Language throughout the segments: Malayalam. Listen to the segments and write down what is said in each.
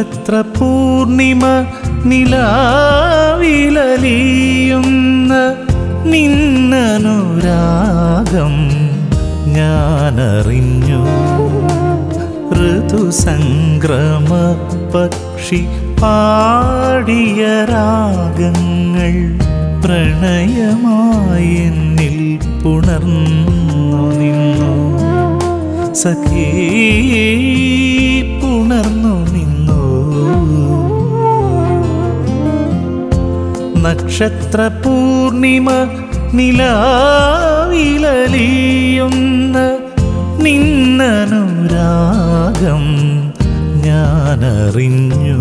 നക്ഷത്ര പൂർണിമ നിലാവിലലിയുന്ന നിന്നനുരാഗം ഞാനറിഞ്ഞു ഋതുസംക്രമ പക്ഷി പാടിയ രാഗങ്ങൾ പ്രണയമായി എന്നിൽ പുണർന്നു നിന്നു സഖീ പുണർന്നു നിന്നു നക്ഷത്ര പൂർണിമ നിലാവിലലിയുന്ന നിന്നനുരാഗം ഞാനറിഞ്ഞു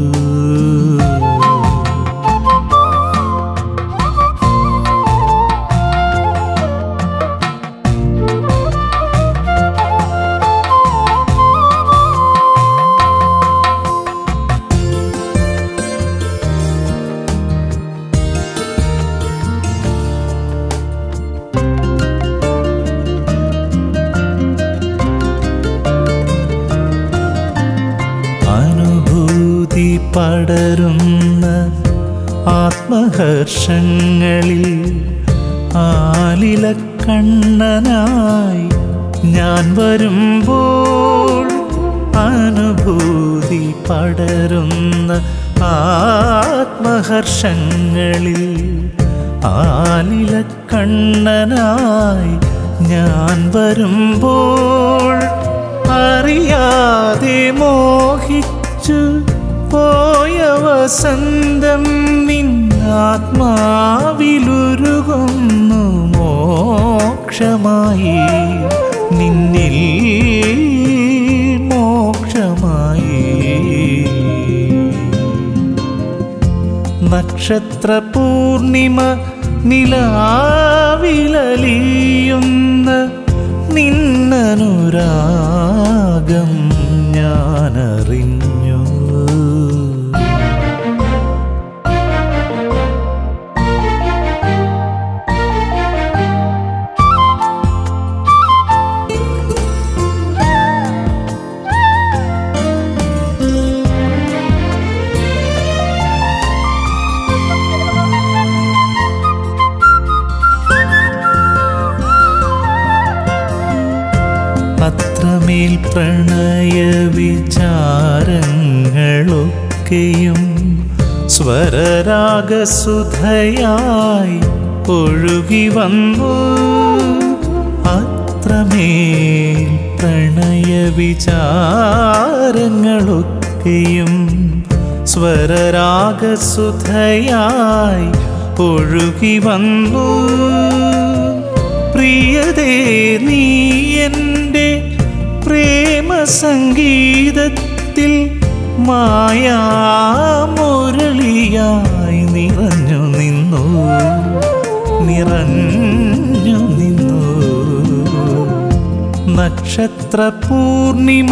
അനുഭൂതി പടരുന്ന ആത്മഹർഷങ്ങളിൽ ആലില കണ്ണനായി ഞാൻ വരുമ്പോൾ അനുഭൂതി പടരുന്ന ആത്മഹർഷങ്ങളിൽ ആലില കണ്ണനായി ഞാൻ വരുമ്പോൾ അറിയാതെ മോഹിച്ചു പോയ വസന്തം നിന്നാത്മാവിലുരുകുന്നു മോക്ഷമായി നിന്നിൽ മോക്ഷമായി നക്ഷത്ര പൂർണിമ നിലാവിലലിയുന്ന നിന്നനുരാഗം ഞാനറിഞ്ഞു അത്രമേൽ പ്രണയ വിചാരങ്ങളൊക്കെയും സ്വരരാഗസുധയായി ഒഴുകി വന്നു അത്രമേൽ പ്രണയ വിചാരങ്ങളൊക്കെയും സ്വരരാഗസുധയായി ഒഴുകി വന്നു പ്രിയതേ നീ എൻ്റെ പ്രേമ സംഗീതത്തിൽ മായാമുരളിയായി നിറഞ്ഞു നിന്നു നിറഞ്ഞു നിന്നു നക്ഷത്ര പൂർണിമ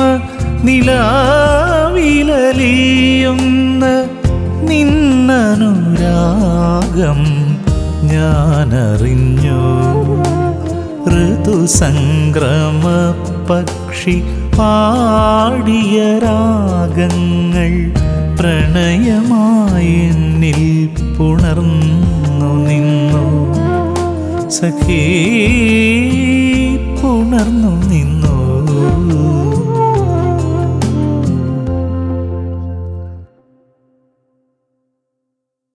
നിലാവിലലിയുന്ന നിന്നനുരാഗം ഞാനറിഞ്ഞു ഋതുസംക്രമ പക്ഷി പാടിയ രാഗങ്ങൾ പ്രണയമായി എന്നിൽ പുണർന്നു നിന്നു സഖീ പുണർന്നു നിന്നു